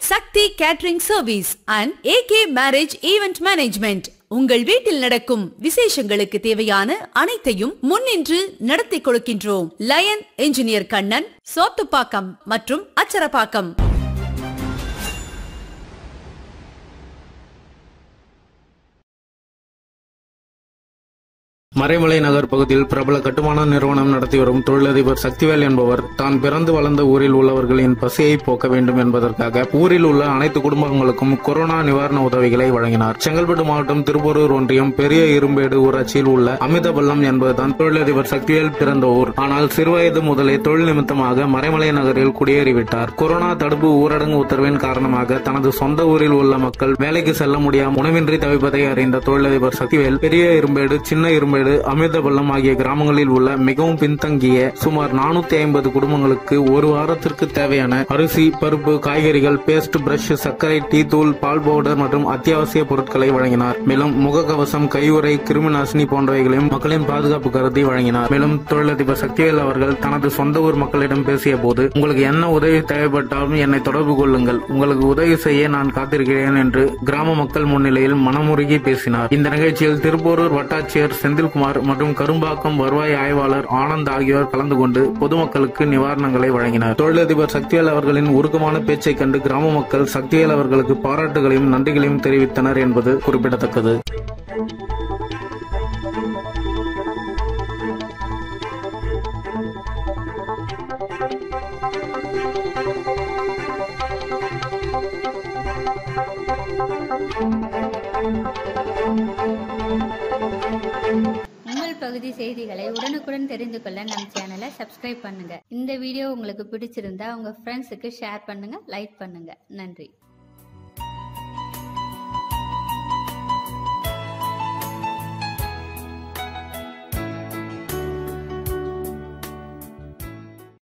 Sakthi catering service and AK marriage event management உங்கள் வீட்டில் நடக்கும் விசேஷங்களுக்கு தேவையான அனைத்தையும் முன்னின்று நடத்தி கொடுக்கின்றோம் லயன் என்ஜினியர் கண்ணன் சோத்துப்பாக்கம் மற்றும் அச்சரப்பாக்கம் மறைமலை நகர் பகுதியில் பிரபல கட்டுமான நிறுவனம் நடத்தி வரும் தொழிலதிபர் சக்திவேல் என்பவர் தான் பிறந்து வளர்ந்த ஊரில் உள்ளவர்களின் பசியை போக்க வேண்டும் என்பதற்காக ஊரில் உள்ள அனைத்து குடும்பங்களுக்கும் கொரோனா நிவாரண உதவிகளை வழங்கினார் செங்கல்பட்டு மாவட்டம் திருப்பூரூர் ஒன்றியம் பெரிய இரும்பேடு ஊராட்சியில் உள்ள அமிர்தபள்ளம் என்பதுதான் தொழிலதிபர் சக்திவேல் பிறந்த ஊர் ஆனால் சிறுவயது முதலே தொழில் நிமித்தமாக மறைமலை நகரில் குடியேறிவிட்டார் கொரோனா தடுப்பு ஊரடங்கு உத்தரவின் காரணமாக தனது சொந்த ஊரில் உள்ள மக்கள் வேலைக்கு செல்ல முடியாமல் உணவின்றி தவிப்பதை அறிந்த தொழிலதிபர் சக்திவேல் பெரிய இரும்பேடு சின்ன இரும்பேடு அமிர்தபள்ளம் ஆகிய கிராமங்களில் உள்ள மிகவும் பின்தங்கிய சுமார் நானூத்தி ஐம்பது குடும்பங்களுக்கு ஒரு வாரத்திற்கு தேவையான அரிசி பருப்பு காய்கறிகள் பேஸ்ட் பிரஷ் சர்க்கரை டீ தூள் பால் பவுடர் மற்றும் அத்தியாவசிய பொருட்களை வழங்கினார் மேலும் முகக்கவசம் கையுறை கிருமி நாசினி போன்றவைகளையும் மக்களின் பாதுகாப்பு கருதி வழங்கினார் மேலும் தொழிலதிபர் சக்திவேல் அவர்கள் தனது சொந்த ஊர் மக்களிடம் பேசிய போது உங்களுக்கு என்ன உதவி தேவைப்பட்டாலும் என்னை தொடர்பு கொள்ளுங்கள் உங்களுக்கு உதவி செய்ய நான் காத்திருக்கிறேன் என்று கிராம மக்கள் முன்னிலையில் மனமுருகி பேசினார் இந்த நிகழ்ச்சியில் திருப்பூரூர் வட்டாட்சியர் செந்தில்குமார் மற்றும் கரும்பாக்கம் வருவாய் ஆய்வாளர் ஆனந்த் ஆகியோர் கலந்து கொண்டு பொதுமக்களுக்கு நிவாரணங்களை வழங்கினர் தொழிலதிபர் சக்திவேல் அவர்களின் உருக்கமான பேச்சை கண்டு கிராம மக்கள் சக்திவேல் அவர்களுக்கு பாராட்டுகளையும் நன்றிகளையும் தெரிவித்தனர் என்பது குறிப்பிடத்தக்கது உங்கள் பகுதி செய்திகளை உடனுக்குடன் தெரிந்து கொள்ள நம் சேனலை சப்ஸ்கிரைப் பண்ணுங்க இந்த வீடியோ உங்களுக்கு பிடிச்சிருந்தா உங்க ஃப்ரெண்ட்ஸுக்கு ஷேர் பண்ணுங்க லைக் பண்ணுங்க நன்றி